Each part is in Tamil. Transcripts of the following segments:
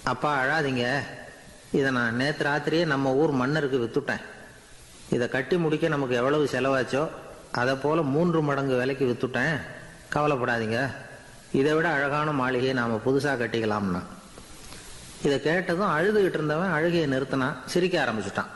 அப்பா அழாதீங்க இதை நான் நேற்று ராத்திரியே நம்ம ஊர் மன்னருக்கு வித்துட்டேன் இதை கட்டி முடிக்க நமக்கு எவ்வளவு செலவாச்சோ அதை போல மூன்று மடங்கு விலைக்கு வித்துட்டேன் கவலைப்படாதீங்க இதை விட அழகான மாளிகையை நாம் புதுசாக கட்டிக்கலாம்னா இதை கேட்டதும் அழுதுகிட்டு இருந்தவன் அழுகையை நிறுத்தினான் சிரிக்க ஆரம்பிச்சிட்டான்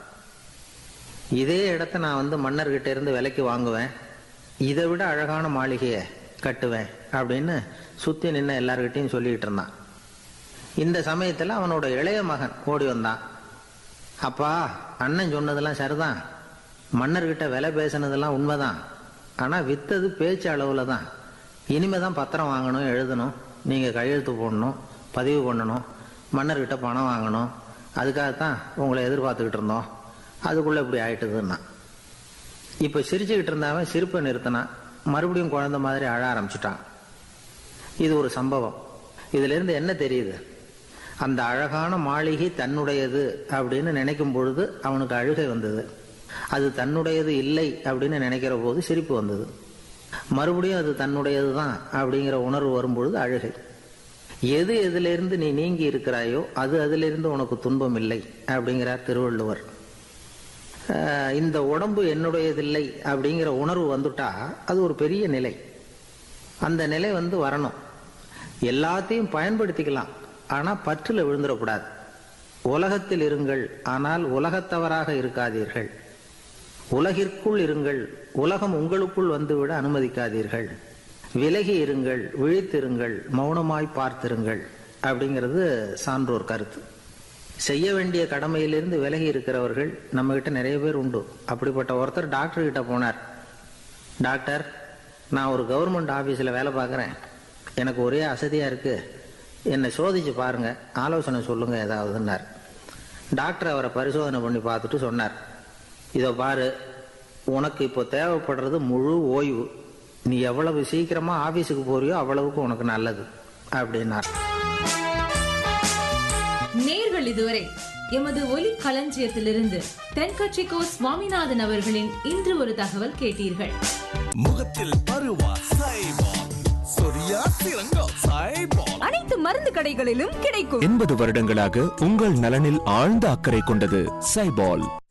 இதே இடத்த நான் வந்து மன்னர்கிட்ட இருந்து விலைக்கு வாங்குவேன் இதை விட அழகான மாளிகையை கட்டுவேன் அப்படின்னு சுற்றி நின்று எல்லார்கிட்டையும் சொல்லிக்கிட்டு இருந்தான் இந்த சமயத்தில் அவனோட இளைய மகன் ஓடி வந்தான் அப்பா அண்ணன் சொன்னதெல்லாம் சரிதான் மன்னர்கிட்ட விலை பேசினதெல்லாம் உண்மைதான் ஆனால் வித்தது பேச்சு அளவில் தான் இனிமே தான் பத்திரம் வாங்கணும் எழுதணும் நீங்கள் கையெழுத்து போடணும் பதிவு பண்ணணும் மன்னர்கிட்ட பணம் வாங்கணும் அதுக்காகத்தான் உங்களை எதிர்பார்த்துக்கிட்டு இருந்தோம் அதுக்குள்ளே இப்படி ஆயிட்டுதுன்னா இப்போ சிரிச்சுக்கிட்டு இருந்தவன் சிரிப்பை நிறுத்தினான் மறுபடியும் குழந்தை மாதிரி அழ ஆரம்பிச்சிட்டான் இது ஒரு சம்பவம் இதிலிருந்து என்ன தெரியுது அந்த அழகான மாளிகை தன்னுடையது அப்படின்னு நினைக்கும் பொழுது அவனுக்கு அழுகை வந்தது அது தன்னுடையது இல்லை அப்படின்னு நினைக்கிற போது சிரிப்பு வந்தது மறுபடியும் அது தன்னுடையது தான் அப்படிங்கிற உணர்வு வரும்பொழுது அழுகை எது எதிலிருந்து நீ நீங்கி இருக்கிறாயோ அது அதிலிருந்து உனக்கு துன்பம் இல்லை அப்படிங்கிறார் திருவள்ளுவர் ஆஹ் இந்த உடம்பு என்னுடையதில்லை அப்படிங்கிற உணர்வு வந்துட்டா அது ஒரு பெரிய நிலை அந்த நிலை வந்து வரணும் எல்லாத்தையும் பயன்படுத்திக்கலாம் ஆனால் பற்றில் விழுந்துடக்கூடாது உலகத்தில் இருங்கள் ஆனால் உலகத்தவராக இருக்காதீர்கள் உலகிற்குள் இருங்கள் உலகம் உங்களுக்குள் வந்துவிட அனுமதிக்காதீர்கள் விலகி இருங்கள் விழித்திருங்கள் மௌனமாய் பார்த்திருங்கள் அப்படிங்கிறது சான்றோர் கருத்து செய்ய வேண்டிய கடமையிலிருந்து விலகி இருக்கிறவர்கள் நம்ம கிட்ட நிறைய பேர் உண்டு அப்படிப்பட்ட ஒருத்தர் டாக்டர் கிட்ட போனார் டாக்டர் நான் ஒரு கவர்மெண்ட் ஆஃபீஸில் வேலை பார்க்குறேன் எனக்கு ஒரே அசதியாக இருக்கு என்னை சோதிச்சு பாருங்க ஆலோசனை சொல்லுங்க ஏதாவதுன்னார் டாக்டர் அவரை பரிசோதனை பண்ணி பார்த்துட்டு சொன்னார் இதோ பாரு உனக்கு இப்போ தேவைப்படுறது முழு ஓய்வு நீ எவ்வளவு சீக்கிரமா ஆபீஸுக்கு போறியோ அவ்வளவுக்கு உனக்கு நல்லது அப்படின்னார் நேர்கள் இதுவரை எமது ஒலி களஞ்சியத்திலிருந்து தென்கட்சிக்கோ சுவாமிநாதன் அவர்களின் இன்று ஒரு தகவல் கேட்டீர்கள் முகத்தில் பருவா சைபால் சொரியா சிறங்கோ சைபால் அனைத்து மருந்து கடைகளிலும் கிடைக்கும் எண்பது வருடங்களாக உங்கள் நலனில் ஆழ்ந்த அக்கறை கொண்டது சைபால்